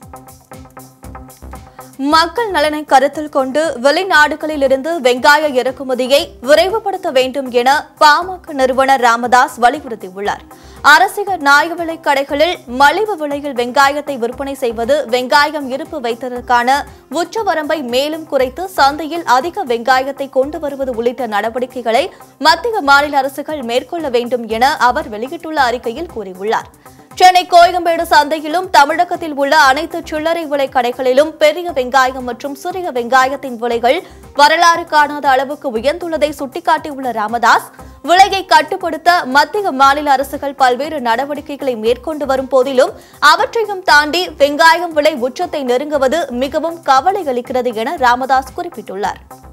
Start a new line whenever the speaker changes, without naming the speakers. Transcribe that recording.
மக்கள் நலனை கருத்தில் கொண்டு வெளிநாடுகளில் இருந்து வெங்காய இறக்குமதியை விரைவுபடுத்த வேண்டும் என பாமக நிறுவனர் ராமதாஸ் வலியுறுத்தியுள்ளார் அரசியல் நியாய விலைக் கடைகளில் மலிவு விலையில் வெங்காயத்தை விற்பனை செய்வது வெங்காயம் இருப்பு வைத்ததற்கான உச்சவரம்பை மேலும் குறைத்து சந்தையில் அதிக வெங்காயத்தை கொண்டு வருவது உள்ளிட்ட நடவடிக்கைகளை மத்திய மாநில அரசுகள் மேற்கொள்ள வேண்டும் என அவர் வெளியிட்டுள்ள அறிக்கையில் கூறியுள்ளார் சென்னை கோயம்பேடு சந்தையிலும் தமிழகத்தில் உள்ள அனைத்து சில்லறை விலை கடைகளிலும் பெரிய வெங்காயம் மற்றும் சிறிய வெங்காயத்தின் விலைகள் வரலாறு காணாத அளவுக்கு உயர்ந்துள்ளதை சுட்டிக்காட்டியுள்ள ராமதாஸ் விலையை கட்டுப்படுத்த மத்திய மாநில அரசுகள் பல்வேறு நடவடிக்கைகளை மேற்கொண்டு வரும் போதிலும் அவற்றையும் தாண்டி வெங்காயம் விலை உச்சத்தை நெருங்குவது மிகவும் கவலை அளிக்கிறது என ராமதாஸ் குறிப்பிட்டுள்ளார்